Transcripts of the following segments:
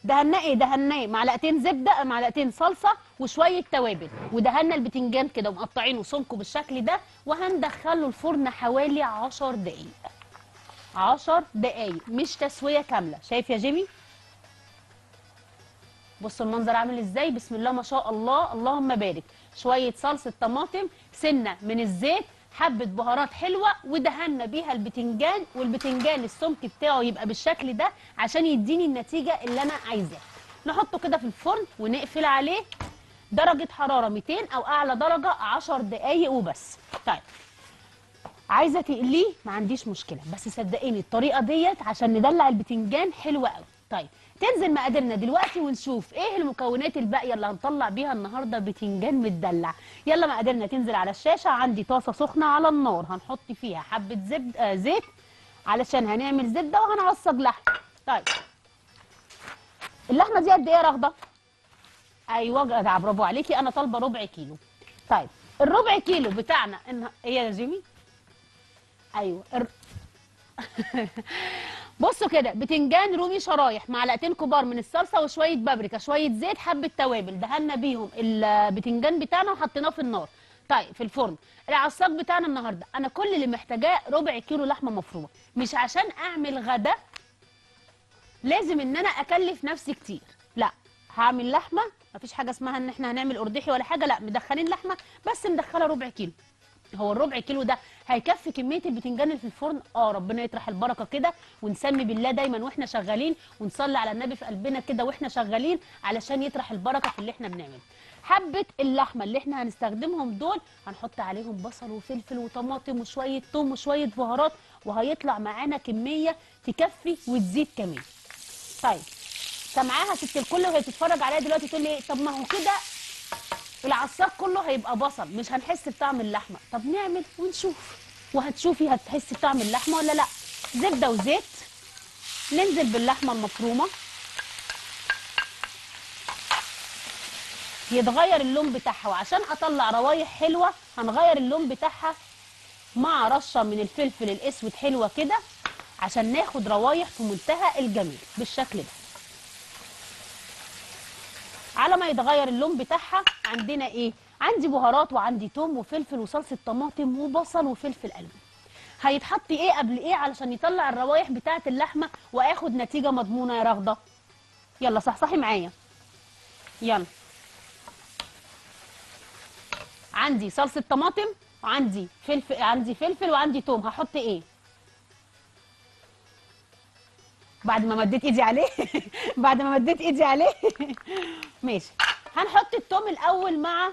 دهنا ايه دهنا معلقتين زبده معلقتين صلصه وشويه توابل ودهنا البتنجان كده ومقطعينه سمكه بالشكل ده وهندخله الفرن حوالي 10 دقايق 10 دقايق مش تسويه كامله شايف يا جيمي بصوا المنظر عامل ازاي بسم الله ما شاء الله اللهم بارك شويه صلصه طماطم سنه من الزيت حبه بهارات حلوه ودهنا بيها البتنجان والبتنجان السمك بتاعه يبقى بالشكل ده عشان يديني النتيجه اللي انا عايزاها نحطه كده في الفرن ونقفل عليه درجه حراره 200 او اعلى درجه 10 دقايق وبس طيب عايزه تقليه ما عنديش مشكله بس صدقيني الطريقه ديت عشان ندلع البتنجان حلوه قوي طيب تنزل مقاديرنا دلوقتي ونشوف ايه المكونات الباقيه اللي هنطلع بيها النهارده بتنجان متدلع يلا مقاديرنا تنزل على الشاشه عندي طاسه سخنه على النار هنحط فيها حبه زبد آه زيت علشان هنعمل زبده وهنعصج لحم طيب اللحمه دي قد ايه يا رغده ايوه جدع برافو عليكي انا طالبه ربع كيلو طيب الربع كيلو بتاعنا ان ايه يا جيمي ايوه الر... بصوا كده بتنجان رومي شرايح معلقتين كبار من الصلصه وشويه بابريكا شويه زيت حبه توابل دهنا بيهم البتنجان بتاعنا وحطيناه في النار طيب في الفرن العصاق بتاعنا النهارده انا كل اللي محتاجاه ربع كيلو لحمه مفرومه مش عشان اعمل غدا لازم ان انا اكلف نفسي كتير لا هعمل لحمه مفيش حاجه اسمها ان احنا هنعمل قرديحي ولا حاجه لا مدخلين لحمه بس مدخله ربع كيلو هو الربع كيلو ده هيكفي كميه البتنجان اللي في الفرن اه ربنا يطرح البركه كده ونسمي بالله دايما واحنا شغالين ونصلي على النبي في قلبنا كده واحنا شغالين علشان يطرح البركه في اللي احنا بنعمله حبه اللحمه اللي احنا هنستخدمهم دول هنحط عليهم بصل وفلفل وطماطم وشويه توم وشويه بهارات وهيطلع معانا كميه تكفي وتزيد كمان طيب سامعاها ست الكل وهي بتتفرج عليا دلوقتي تقول لي إيه؟ طب ما هو كده العصاق كله هيبقى بصل مش هنحس بطعم اللحمه طب نعمل ونشوف وهتشوفي هتحسي بطعم اللحمه ولا لا زبده وزيت ننزل باللحمه المفرومه يتغير اللون بتاعها وعشان اطلع روايح حلوه هنغير اللون بتاعها مع رشه من الفلفل الاسود حلوه كده عشان ناخد روايح في منتهى الجمال بالشكل ده على ما يتغير اللون بتاعها عندنا ايه عندي بهارات وعندي توم وفلفل وصلصه طماطم وبصل وفلفل الوان هيتحط ايه قبل ايه علشان يطلع الروايح بتاعه اللحمه واخد نتيجه مضمونه يا رغده يلا صحصحي معايا يلا عندي صلصه طماطم وعندي فلفل عندي فلفل وعندي توم هحط ايه بعد ما مديت ايدي عليه بعد ما مديت ايدي عليه ماشي هنحط التوم الاول مع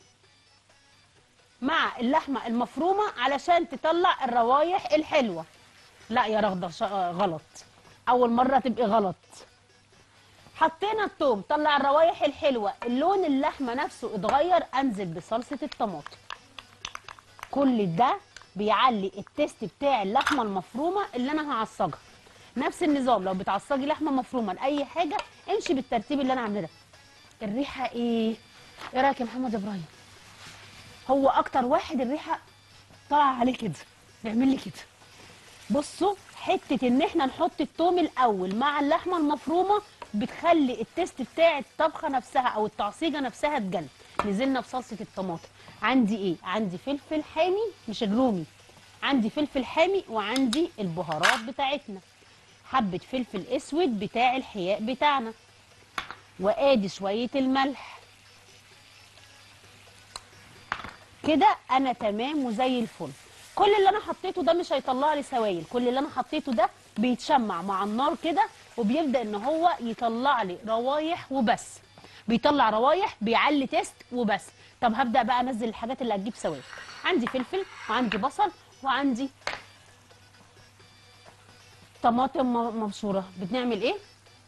مع اللحمه المفرومه علشان تطلع الروايح الحلوه لا يا رغده ش- آه، غلط اول مره تبقي غلط حطينا التوم طلع الروايح الحلوه اللون اللحمه نفسه اتغير انزل بصلصه الطماطم كل ده بيعلي التيست بتاع اللحمه المفرومه اللي انا هعصجها نفس النظام لو بتعصجي لحمه مفرومه لاي حاجه امشي بالترتيب اللي انا عاملاه ده الريحه ايه ايه رايك يا محمد ابراهيم هو اكتر واحد الريحه طالعه عليه كده بيعمل لي كده بصوا حته ان احنا نحط التوم الاول مع اللحمه المفرومه بتخلي التيست بتاع الطبخه نفسها او التعصيجه نفسها تجن نزلنا بصلصه الطماطم عندي ايه عندي فلفل حامي مش الرومي عندي فلفل حامي وعندي البهارات بتاعتنا حبه فلفل اسود بتاع الحياء بتاعنا وادي شويه الملح كده انا تمام وزي الفل كل اللي انا حطيته ده مش هيطلع لي سوائل كل اللي انا حطيته ده بيتشمع مع النار كده وبيبدا ان هو يطلع لي روايح وبس بيطلع روايح بيعلي تيست وبس طب هبدا بقى انزل الحاجات اللي هتجيب سوائل عندي فلفل وعندي بصل وعندي طماطم م- مبشوره بنعمل ايه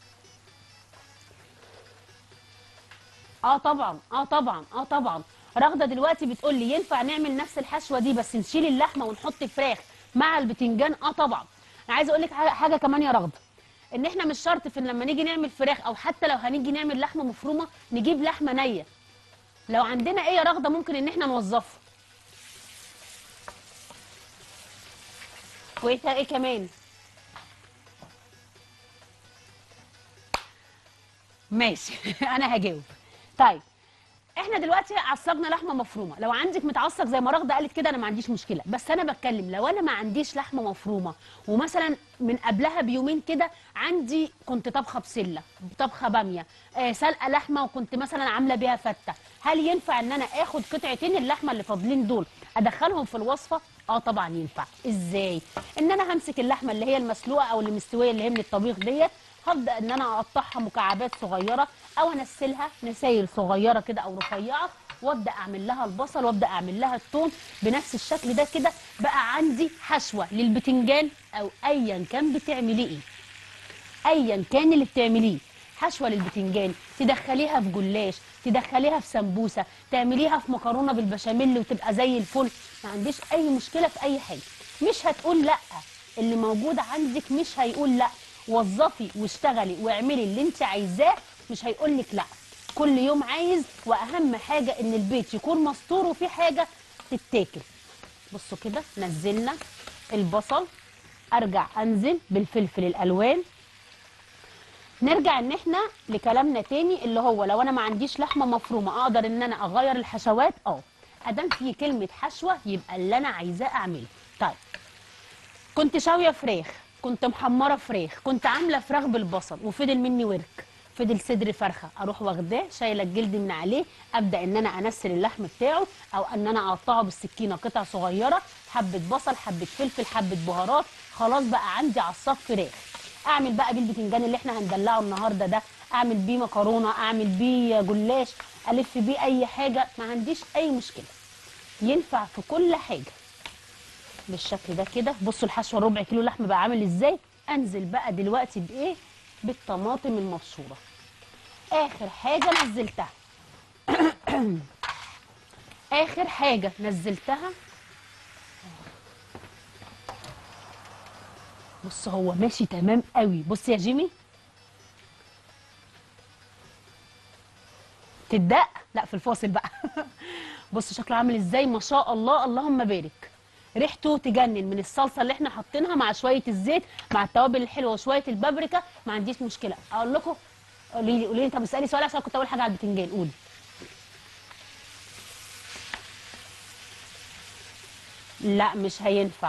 اه طبعا اه طبعا اه طبعا رغده دلوقتي بتقول لي ينفع نعمل نفس الحشوه دي بس نشيل اللحمه ونحط الفراخ مع البتنجان اه طبعا انا عايزه اقول لك حاجه حاجة كمان يا رغده ان احنا مش شرط في إن لما نيجي نعمل فراخ او حتى لو هنيجي نعمل لحمه مفرومه نجيب لحمه نيه لو عندنا ايه يا رغده ممكن ان احنا نوظفه وايه تا- ايه كمان ماشي انا هجاوب طيب احنا دلوقتي عصجنا لحمه مفرومه لو عندك متعصج زي ما رغده قالت كده انا ما عنديش مشكله بس انا بتكلم لو انا ما عنديش لحمه مفرومه ومثلا من قبلها بيومين كده عندي كنت طبخه بسله طبخه باميه آه سلقه لحمه وكنت مثلا عامله بيها فته هل ينفع ان انا اخد قطعتين اللحمه اللي فاضلين دول ادخلهم في الوصفه اه طبعا ينفع ازاي ان انا همسك اللحمه اللي هي المسلوقه او اللي مستويه اللي هي من الطبيخ ديت هبدا ان انا اقطعها مكعبات صغيره او انسلها نسايل صغيره كده او رفيعه وابدا اعمل لها البصل وابدا اعمل لها الثوم بنفس الشكل ده كده بقى عندي حشوه للبتنجان او ايا كان بتعمليه ايه ايا كان اللي بتعمليه حشوه للبتنجان تدخليها في جلاش تدخليها في سمبوسه تعمليها في مكرونه بالبشاميل وتبقى زي الفل ما عنديش اي مشكله في اي حاجه مش هتقول لا اللي موجود عندك مش هيقول لا وظفي واشتغلي واعملي اللي انت عايزاه مش هيقول لك لا كل يوم عايز واهم حاجه ان البيت يكون مستور وفيه حاجه تتاكل بصوا كده نزلنا البصل ارجع انزل بالفلفل الالوان نرجع ان احنا لكلامنا تاني اللي هو لو انا ما عنديش لحمه مفرومه اقدر ان انا اغير الحشوات اه ادام في كلمه حشوه يبقى اللي انا عايزاه اعمله طيب كنت شاويه فراخ كنت محمره فراخ كنت عامله فراخ بالبصل وفضل مني ورك فضل صدر فرخه اروح واخداه شايله الجلد من عليه ابدا ان انا انسل اللحم بتاعه او ان انا اقطعه بالسكينه قطع صغيره حبه بصل حبه فلفل حبه بهارات خلاص بقى عندي عصاق فراخ اعمل بقى بيه البتنجان اللي احنا هندلعه النهارده ده اعمل بيه مكرونه اعمل بيه جلاش الف بيه اي حاجه ما عنديش اي مشكله ينفع في كل حاجه بالشكل ده كده بصوا الحشوه ربع كيلو لحم بقى عامل ازاي انزل بقى دلوقتي بايه بالطماطم المبشوره اخر حاجه نزلتها اخر حاجه نزلتها بص هو ماشي تمام قوي بص يا جيمي تدق لا في الفاصل بقى بص شكله عامل ازاي ما شاء الله اللهم بارك ريحته تجنن من الصلصه اللي احنا حاطينها مع شويه الزيت مع التوابل الحلوه وشويه البابريكا ما عنديش مشكله اقول لكم قولي لي قولي لي طب اسالي سؤال عشان كنت اقول حاجه على البتنجان قولي لا مش هينفع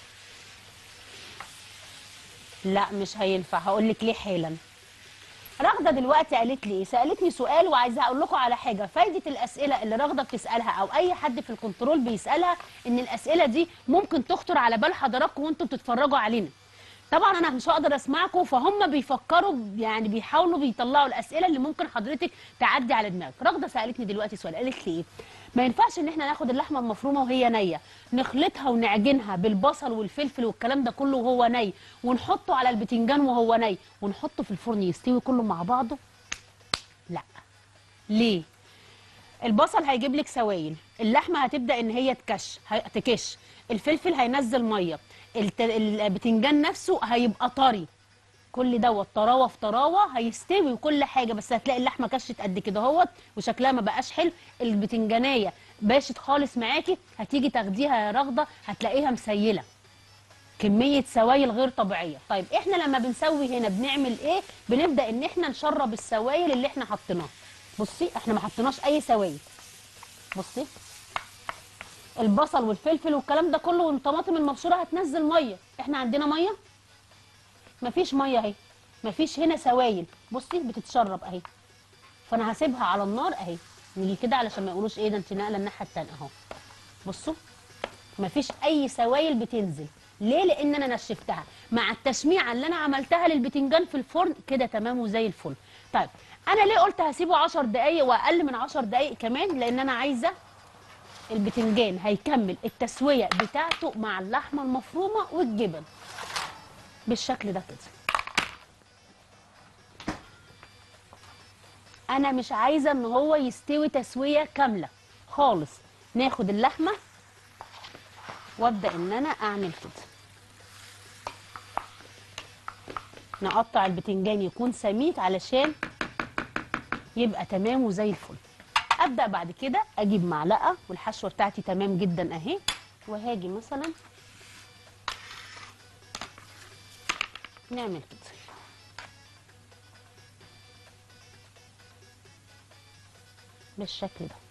لا مش هينفع هقول لك ليه حالا رغده دلوقتي قالت لي ايه سالتني سؤال وعايزه اقول لكم على حاجه فايده الاسئله اللي رغده بتسالها او اي حد في الكنترول بيسالها ان الاسئله دي ممكن تخطر على بال حضراتكم وانتم بتتفرجوا علينا طبعا انا مش هقدر اسمعكم فهم بيفكروا يعني بيحاولوا بيطلعوا الاسئله اللي ممكن حضرتك تعدي على دماغك رغده سالتني دلوقتي سؤال قالت لي ايه ما ينفعش ان احنا ناخد اللحمه المفرومه وهي نيه نخلطها ونعجنها بالبصل والفلفل والكلام ده كله وهو ني ونحطه على البتنجان وهو ني ونحطه في الفرن يستوي كله مع بعضه لا ليه البصل هيجيب لك سوائل اللحمه هتبدا ان هي تكش هي- تكش الفلفل هينزل ميه الت- البتنجان نفسه هيبقى طري كل دوت طراوه في طراوه هيستوي وكل حاجه بس هتلاقي اللحمه كشت قد كده اهوت وشكلها ما بقاش حلو البتنجانيه باشت خالص معاكي هتيجي تاخديها يا رغده هتلاقيها مسيله كميه سوائل غير طبيعيه طيب احنا لما بنسوي هنا بنعمل ايه بنبدا ان احنا نشرب السوائل اللي احنا حطيناها بصي احنا ما حطيناش اي سوائل بصي البصل والفلفل والكلام ده كله والطماطم المبشوره هتنزل ميه احنا عندنا ميه مفيش ميه اهي مفيش هنا سوائل بصي بتتشرب اهي فانا هسيبها على النار اهي نيجي كده علشان ما يقولوش ايه ده انت ناقله الناحيه التانيه اهو بصوا مفيش اي سوائل بتنزل ليه لان انا نشفتها مع التشميعه اللي انا عملتها للبتنجان في الفرن كده تمام وزي الفل طيب انا ليه قلت هسيبه 10 دقايق واقل من 10 دقايق كمان لان انا عايزه البتنجان هيكمل التسويه بتاعته مع اللحمه المفرومه والجبن بالشكل ده كده انا مش عايزه ان هو يستوي تسويه كامله خالص ناخد اللحمه وابدا ان انا اعمل كده نقطع البتنجان يكون سميك علشان يبقى تمام وزي الفل ابدا بعد كده اجيب معلقه والحشوه بتاعتي تمام جدا اهي وهاجي مثلا نعمل كده بالشكل ده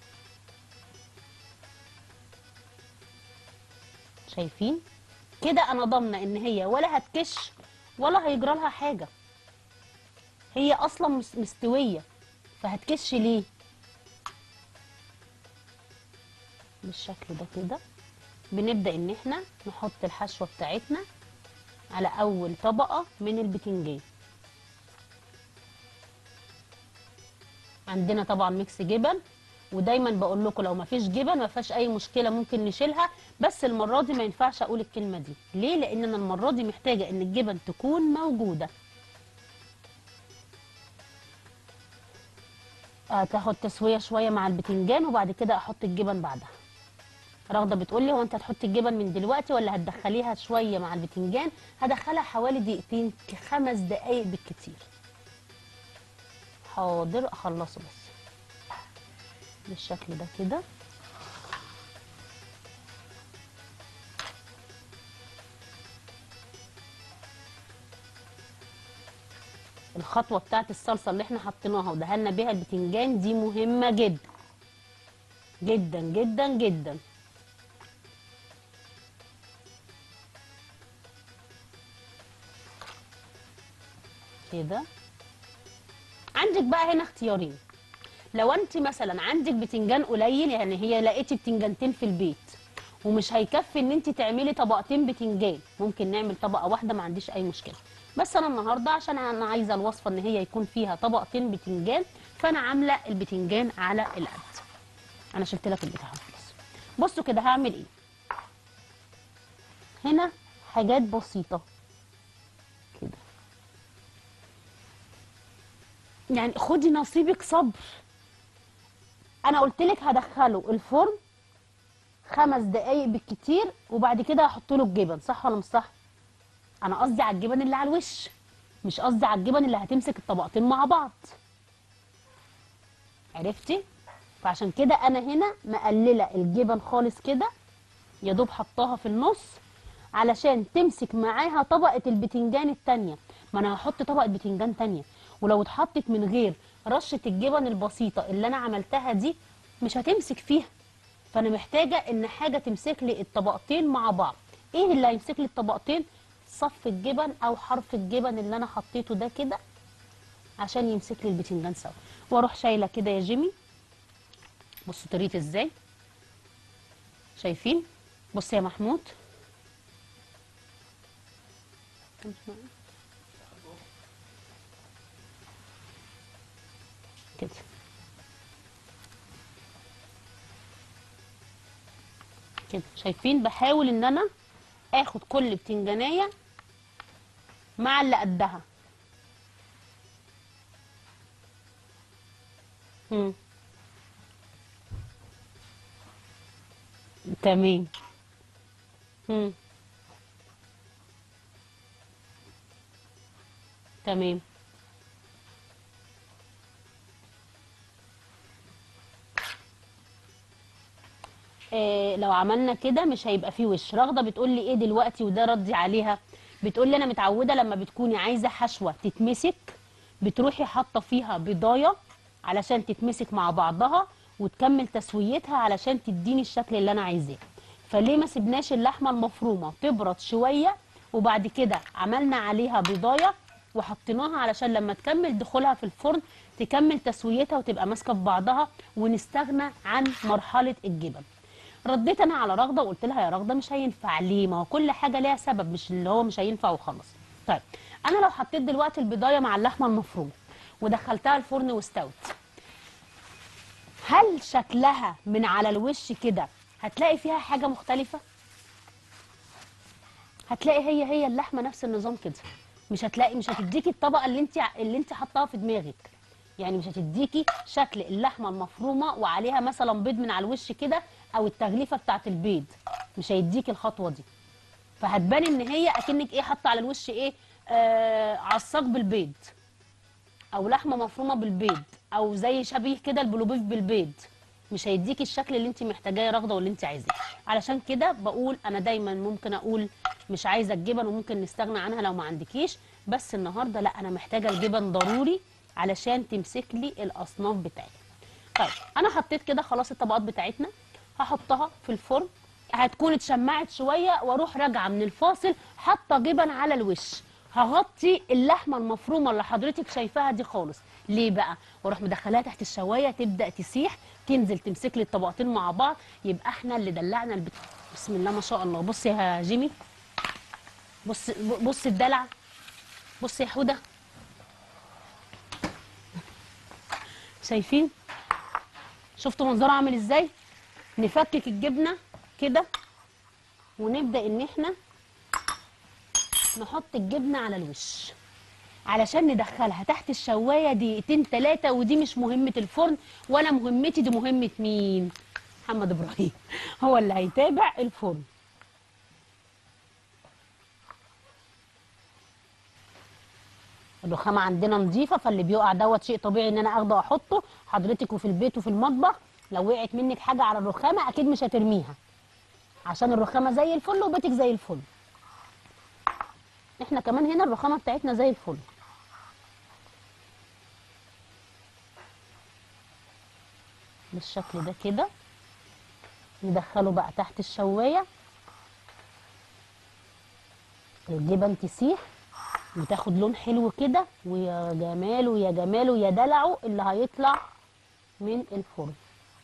شايفين كده انا ضامنه ان هي ولا هتكش ولا هيجرى لها حاجه هي اصلا مس- مستويه فهتكش ليه بالشكل ده كده بنبدا ان احنا نحط الحشوه بتاعتنا على اول طبقه من البتنجان عندنا طبعا ميكس جبن ودايما بقول لكم لو ما فيش جبن ما فيهاش اي مشكله ممكن نشيلها بس المره دي ما ينفعش اقول الكلمه دي ليه لان انا المره دي محتاجه ان الجبن تكون موجوده آه، تاخد تسويه شويه مع البتنجان وبعد كده احط الجبن بعدها رغده بتقول لي هو انت هتحطي الجبن من دلوقتي ولا هتدخليها شويه مع البتنجان هدخلها حوالي دقيقتين خمس دقايق بالكتير حاضر اخلصه بس بالشكل ده كده الخطوه بتاعت الصلصه اللي احنا حطيناها ودهنا بيها البتنجان دي مهمه جدا جدا جدا جدا كده عندك بقى هنا اختيارين لو انت مثلا عندك بتنجان قليل يعني هي لقيتي بتنجانتين في البيت ومش هيكفي ان انت تعملي طبقتين بتنجان ممكن نعمل طبقه واحده ما عنديش اي مشكله بس انا النهارده عشان انا عايزه الوصفه ان هي يكون فيها طبقتين بتنجان فانا عامله البتنجان على القد انا شلت لك البتاع خلاص بصوا كده هعمل ايه هنا حاجات بسيطه كده يعني خدي نصيبك صبر انا قلت لك هدخله الفرن خمس دقايق بالكتير وبعد كده هحط له الجبن صح ولا مش صح انا قصدي على الجبن اللي على الوش مش قصدي على الجبن اللي هتمسك الطبقتين مع بعض عرفتي فعشان كده انا هنا مقلله الجبن خالص كده يا دوب حطاها في النص علشان تمسك معاها طبقه البتنجان التانية ما انا هحط طبقه بتنجان تانية ولو اتحطت من غير رشه الجبن البسيطه اللي انا عملتها دي مش هتمسك فيها فانا محتاجه ان حاجه تمسك لي الطبقتين مع بعض ايه اللي هيمسك لي الطبقتين صف الجبن او حرف الجبن اللي انا حطيته ده كده عشان يمسك لي البتنجان سوا واروح شايله كده يا جيمي بصوا طريقتي ازاي شايفين بص يا محمود كده كده شايفين بحاول ان انا اخد كل بتنجانيه مع اللي قدها مم. تمام مم. تمام آه لو عملنا كده مش هيبقى فيه وش رغده بتقول لي ايه دلوقتي وده ردي عليها بتقول لي انا متعوده لما بتكوني عايزه حشوه تتمسك بتروحي حاطه فيها بضايه علشان تتمسك مع بعضها وتكمل تسويتها علشان تديني الشكل اللي انا عايزاه فليه ما سيبناش اللحمه المفرومه تبرد شويه وبعد كده عملنا عليها بضايه وحطيناها علشان لما تكمل دخولها في الفرن تكمل تسويتها وتبقى ماسكه في بعضها ونستغنى عن مرحله الجبن رديت انا على رغده وقلت لها يا رغده مش هينفع ليه ما هو كل حاجه ليها سبب مش اللي هو مش هينفع وخلاص طيب انا لو حطيت دلوقتي البضايه مع اللحمه المفرومه ودخلتها الفرن واستوت هل شكلها من على الوش كده هتلاقي فيها حاجه مختلفه هتلاقي هي هي اللحمه نفس النظام كده مش هتلاقي مش هتديكي الطبقه اللي انت اللي انت حطاها في دماغك يعني مش هتديكي شكل اللحمه المفرومه وعليها مثلا بيض من على الوش كده او التغليفه بتاعت البيض مش هيديكي الخطوه دي فهتبان ان هي اكنك ايه حاطه على الوش ايه آه عصاق بالبيض او لحمه مفرومه بالبيض او زي شبيه كده البلوبيف بالبيض مش هيديكي الشكل اللي انت محتاجاه يا رغده واللي انت عايزاه علشان كده بقول انا دايما ممكن اقول مش عايزه الجبن وممكن نستغنى عنها لو ما عندكيش بس النهارده لا انا محتاجه الجبن ضروري علشان تمسك لي الاصناف بتاعتي طيب انا حطيت كده خلاص الطبقات بتاعتنا هحطها في الفرن هتكون اتشمعت شويه واروح راجعه من الفاصل حاطه جبن على الوش هغطي اللحمه المفرومه اللي حضرتك شايفاها دي خالص ليه بقى واروح مدخلاها تحت الشوايه تبدا تسيح تنزل تمسك لي الطبقتين مع بعض يبقى احنا اللي دلعنا البت... بسم الله ما شاء الله بص يا جيمي بص بص الدلع بص يا حوده شايفين شفتوا منظرها عامل ازاي نفكك الجبنه كده ونبدا ان احنا نحط الجبنه على الوش علشان ندخلها تحت الشوايه دقيقتين ثلاثه ودي مش مهمه الفرن ولا مهمتي دي مهمه مين محمد ابراهيم هو اللي هيتابع الفرن الرخامه عندنا نظيفه فاللي بيقع دوت شيء طبيعي ان انا اخده واحطه حضرتك وفي البيت وفي المطبخ لو وقعت منك حاجه على الرخامه اكيد مش هترميها عشان الرخامه زي الفل وبيتك زي الفل احنا كمان هنا الرخامه بتاعتنا زي الفل بالشكل ده كده ندخله بقى تحت الشوايه الجبن تسيح وتاخد لون حلو كده ويا جماله يا جماله يا دلعه اللي هيطلع من الفرن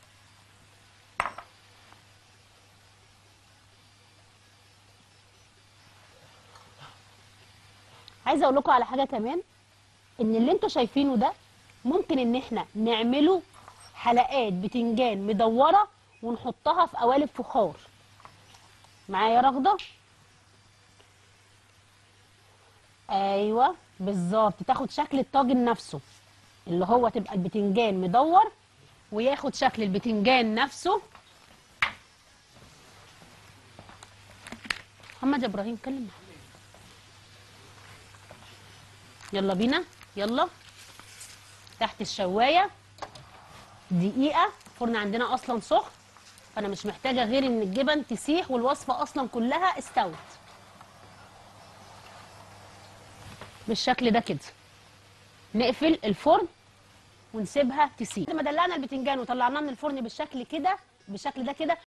عايزه اقول لكم على حاجه كمان ان اللي انتوا شايفينه ده ممكن ان احنا نعمله حلقات بتنجان مدوره ونحطها في قوالب فخار معايا رغده ايوه بالظبط تاخد شكل الطاجن نفسه اللي هو تبقى البتنجان مدور وياخد شكل البتنجان نفسه محمد ابراهيم كلم محمد يلا بينا يلا تحت الشوايه دقيقه الفرن عندنا اصلا سخن فانا مش محتاجه غير ان الجبن تسيح والوصفه اصلا كلها استوت بالشكل ده كده نقفل الفرن ونسيبها تسيح لما دلعنا البتنجان وطلعناه من الفرن بالشكل كده بالشكل ده كده